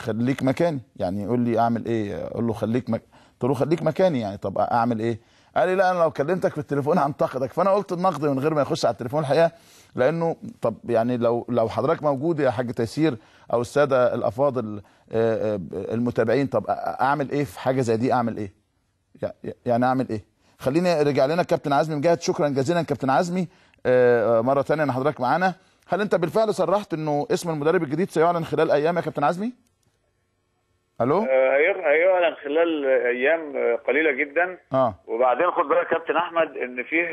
خليك مكاني يعني يقول لي اعمل ايه اقول له خليك مك... قلت له خليك مكاني يعني طب اعمل ايه قال لي لا انا لو كلمتك في التليفون هنتقدك فانا قلت النقد من غير ما يخش على التليفون الحقيقه لانه طب يعني لو لو حضرتك موجود يا حاج تيسير او الساده الافاضل آه، آه، المتابعين طب اعمل ايه في حاجه زي دي اعمل ايه يع- يعني اعمل ايه خليني رجع لنا كابتن عزمي مجاهد شكرا جزيلا كابتن عزمي آه، آه، مره ثانيه ان حضرتك معانا هل انت بالفعل صرحت انه اسم المدرب الجديد سيعلن خلال ايام يا كابتن عزمي الو آه، هير- هيعلن خلال ايام آه، قليله جدا اه وبعدين خد بالك يا كابتن احمد ان فيه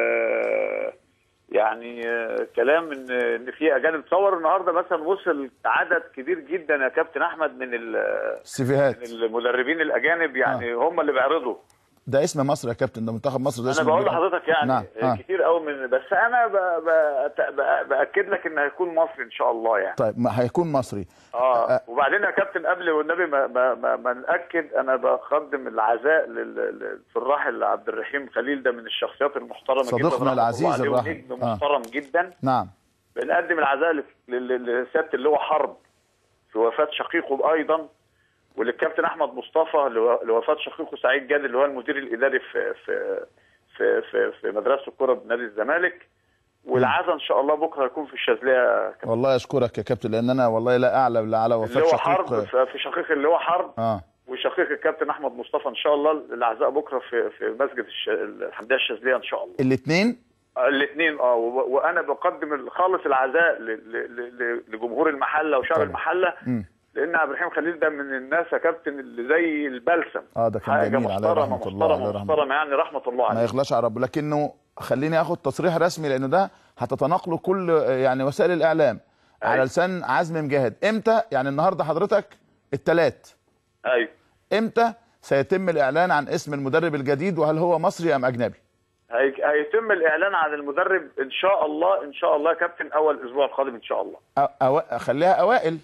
آه، يعني آه، كلام ان ان في اجانب تصور النهارده مثلا وصل عدد كبير جدا يا كابتن احمد من ال- السيفيهات من المدربين الاجانب يعني هم اللي بيعرضوا ده اسم مصر يا كابتن ده منتخب مصر ده انا اسم بقول كبير. لحضرتك يعني نعم آه. آه. كتير قوي من بس انا ب... ب... ب... باكد لك ان هيكون مصري ان شاء الله يعني طيب ما هيكون مصري اه آه. وبعدين يا كابتن قبل والنبي ما ما ما, ما ناكد انا بقدم العزاء لل- لل- في الراحل عبد الرحيم خليل ده من الشخصيات المحترمه جدا صديقنا رحمة الله العزيز عليه الراحل. ونجم آه. محترم جدا نعم بنقدم العزاء ل- ل- لسياده اللواء حرب في وفاه شقيقه ايضا وللكابتن احمد مصطفى لو- لوفاه شقيقه سعيد جاد اللي هو المدير الاداري في في في في, في مدرسه الكره بنادي الزمالك والعزاء ان شاء الله بكره هيكون في الشاذليه يا كابتن والله اشكرك يا كابتن لان انا والله لا اعلم الا على وفاه اللواء حرب شقيق في في شقيق اللواء حرب اه وشقيق الكابتن احمد مصطفى ان شاء الله العزاء بكره في في مسجد الش... الحمديه الشاذليه ان شاء الله الاثنين الاثنين اه و- وانا بقدم خالص العزاء ل... ل... ل... لجمهور المحله وشعب طبعا. المحله مم. لان عبد الرحيم خليل ده من الناس يا كابتن اللي زي البلسم اه ده كان حاجه جميل عليه محترمه رحمه الله عليه محترمه رحمه محترمه يعني رحمه الله ما عليه يغلاش على رب لكنه خليني اخد تصريح رسمي لانه ده هتتناقله كل يعني وسائل الاعلام على أيوة. لسان عزمي مجاهد امتى يعني النهارده حضرتك الثلاث ايوه امتى سيتم الاعلان عن اسم المدرب الجديد وهل هو مصري ام اجنبي هي... هيتم الاعلان عن المدرب ان شاء الله ان شاء الله يا كابتن اول الاسبوع القادم ان شاء الله أو أو خليها اوائل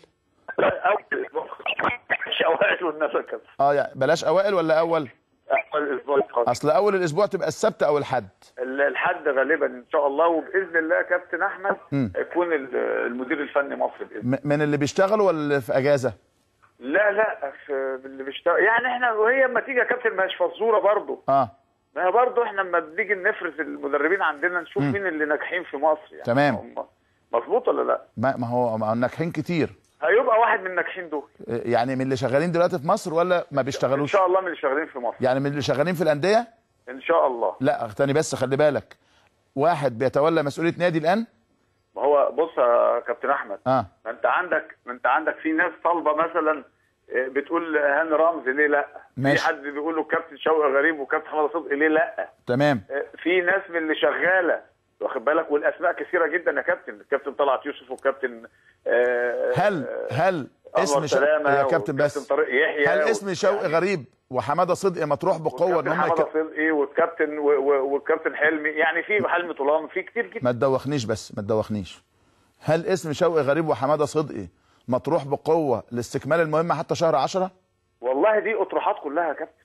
اول اسبوع مش اوائل والناس يا كابتن اه يعني بلاش اوائل ولا اول اول الاسبوع القادم اصل اول الاسبوع تبقى السبت او الحد الحد غالبا ان شاء الله وباذن الله يا كابتن احمد مم. يكون ال- المدير الفني مصر باذن الله م- من اللي بيشتغلوا ولا اللي في اجازه لا لا في اللي بيشتغل يعني احنا وهي اما تيجي يا كابتن ما هيش فزوره برضه اه ما هي برضه احنا لما بنيجي نفرز المدربين عندنا نشوف مين اللي ناجحين في مصر يعني تمام. هم- مظبوط ولا لا؟ ما ما هو ما هو ناجحين كتير هيبقى واحد من الناجحين دول يعني من اللي شغالين دلوقتي في مصر ولا ما ان بيشتغلوش شاء الله من اللي شغالين في مصر يعني من اللي شغالين في الانديه ان شاء الله لا تاني بس خلي بالك واحد بيتولى مسؤوليه نادي الان ما هو بص يا كابتن احمد اه ما انت عندك ما انت عندك في ناس طالبه مثلا اه، بتقول هاني رمزي ليه لا؟ ماشي. في حد بيقول له كابتن شوقي غريب وكابتن حمد صدقي ليه لا؟ تمام اه، في ناس من اللي شغاله واخد بالك والاسماء كثيره جدا يا كابتن الكابتن طلعت يوسف والكابتن اه، هل اه، هل أنور اسم شو... سلامة يا كابتن بس والكابتن طارق يحيى هل اسم شوقي غريب وحماده صدقي مطروح بقوه ان والكابتن هم حمد يك... صدقي والكابتن و- و- والكابتن حلمي يعني في حلمي طولان في كتير جدا ما تدوخنيش بس ما تدوخنيش هل اسم شوقي غريب وحماده صدقي مطروح بقوه لاستكمال المهمه حتى شهر 10 والله دي اطروحات كلها يا كابتن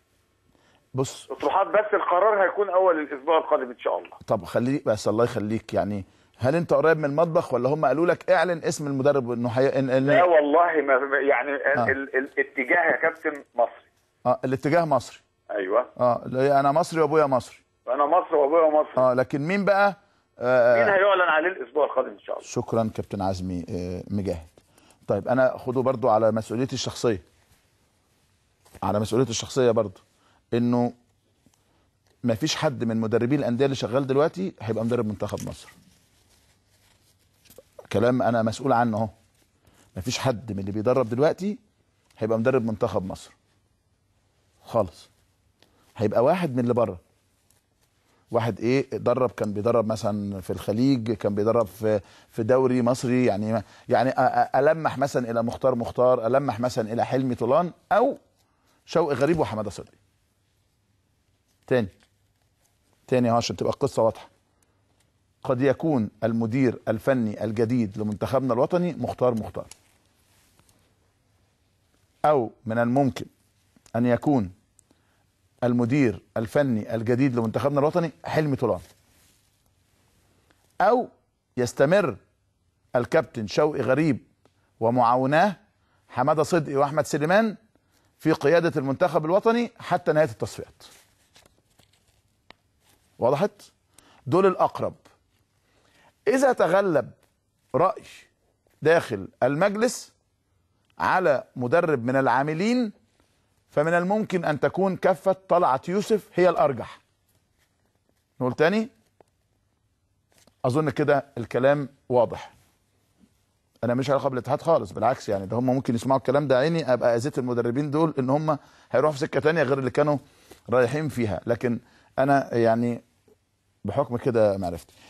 بص اطروحات بس القرار هيكون اول الاسبوع القادم ان شاء الله طب خليك بس الله يخليك يعني هل انت قريب من المطبخ ولا هم قالوا لك اعلن اسم المدرب انه حي... إن... إن... لا والله ما ما- يعني آه. ال- ال- الاتجاه يا كابتن مصري اه الاتجاه مصري ايوه اه لا، انا مصري وابويا مصري انا مصر وابويا مصر اه لكن مين بقى آه مين هيعلن عليه الاسبوع القادم ان شاء الله شكرا كابتن عزمي آه، مجاهد طيب انا خده برضو على مسؤوليتي الشخصيه على مسؤوليتي الشخصيه برضو انه ما فيش حد من مدربين الانديه اللي شغال دلوقتي هيبقى مدرب منتخب مصر كلام انا مسؤول عنه اهو ما فيش حد من اللي بيدرب دلوقتي هيبقى مدرب منتخب مصر خالص هيبقى واحد من اللي بره واحد ايه درب كان بيدرب مثلا في الخليج كان بيدرب في في دوري مصري يعني يعني أ- أ- المح مثلا الى مختار مختار المح مثلا الى حلمي طولان او شوقي غريب وحماده صدقي تاني تاني اهو عشان تبقى القصه واضحه قد يكون المدير الفني الجديد لمنتخبنا الوطني مختار مختار او من الممكن ان يكون المدير الفني الجديد لمنتخبنا الوطني حلمي طولان او يستمر الكابتن شوقي غريب ومعاوناه حماده صدقي واحمد سليمان في قياده المنتخب الوطني حتى نهايه التصفيات وضحت دول الاقرب اذا تغلب راي داخل المجلس على مدرب من العاملين فمن الممكن ان تكون كفه طلعت يوسف هي الارجح نقول تاني اظن كده الكلام واضح انا مش علاقه بالاتحاد خالص بالعكس يعني ده هم ممكن يسمعوا الكلام ده عيني ابقى اذيت المدربين دول ان هم هيروحوا في سكه تانية غير اللي كانوا رايحين فيها لكن انا يعني بحكم كده معرفتي